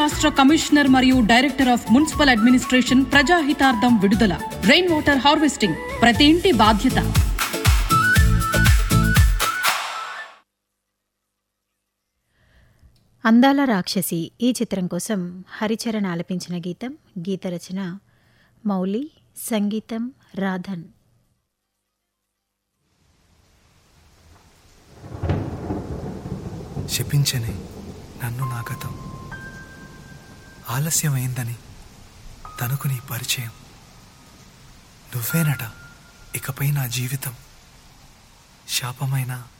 రాష్ట్ర కమిషనర్ మరియు director of municipal administration ప్రజాహితార్థం విడుదల రెయిన్ వాటర్ హార్వెస్టింగ్ ప్రతి ఇంటి బాధ్యత అందాల రాక్షసి ఈ చిత్రం కోసం హరిచరణ్ ఆలపించిన గీతం గీత రచన మౌలి సంగీతం రాధన్ శపించని నన్ను నా గతం ఆలస్యమైందని తనకు నీ పరిచయం నువ్వేనట ఇకపై నా జీవితం శాపమైన